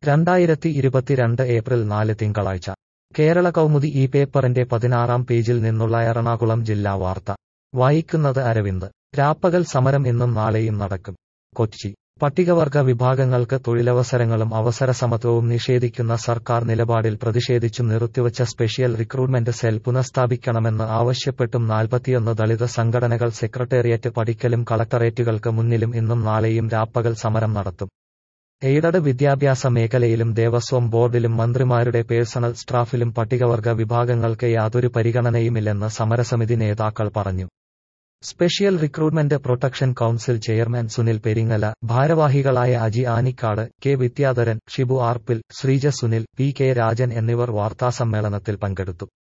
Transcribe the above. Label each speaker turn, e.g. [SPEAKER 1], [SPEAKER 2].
[SPEAKER 1] രണ്ടായിരത്തി ഇരുപത്തിരണ്ട് ഏപ്രിൽ നാല് തിങ്കളാഴ്ച കേരള കൗമുദി ഈ പേപ്പറിന്റെ പതിനാറാം പേജിൽ നിന്നുള്ള എറണാകുളം ജില്ലാ വാർത്ത വായിക്കുന്നത് അരവിന്ദ് രാപ്പകൽ സമരം ഇന്നും നാളെയും നടക്കും കൊച്ചി പട്ടികവർഗ വിഭാഗങ്ങൾക്ക് തൊഴിലവസരങ്ങളും അവസരസമത്വവും നിഷേധിക്കുന്ന സർക്കാർ നിലപാടിൽ പ്രതിഷേധിച്ചും നിർത്തിവച്ച സ്പെഷ്യൽ റിക്രൂട്ട്മെന്റ് സെൽ പുനഃസ്ഥാപിക്കണമെന്ന് ആവശ്യപ്പെട്ടും നാൽപ്പത്തിയൊന്ന് ദളിത് സംഘടനകൾ സെക്രട്ടേറിയറ്റ് പടിക്കലും കളക്ടറേറ്റുകൾക്ക് മുന്നിലും ഇന്നും നാളെയും രാപ്പകൽ സമരം നടത്തും എയ്ഡഡ് വിദ്യാഭ്യാസ മേഖലയിലും ദേവസ്വം ബോർഡിലും മന്ത്രിമാരുടെ പേഴ്സണൽ സ്റ്റാഫിലും പട്ടികവർഗ വിഭാഗങ്ങൾക്ക് യാതൊരു പരിഗണനയുമില്ലെന്ന് സമരസമിതി നേതാക്കൾ പറഞ്ഞു special recruitment protection council chairman Sunil Peringala ഭാരവാഹികളായ Aji Anikkad K Vidyadharan Shibu Arppil Sreeja Sunil P K Rajan എന്നിവർ വാർത്താസമ്മേളനത്തിൽ പങ്കെടുത്തു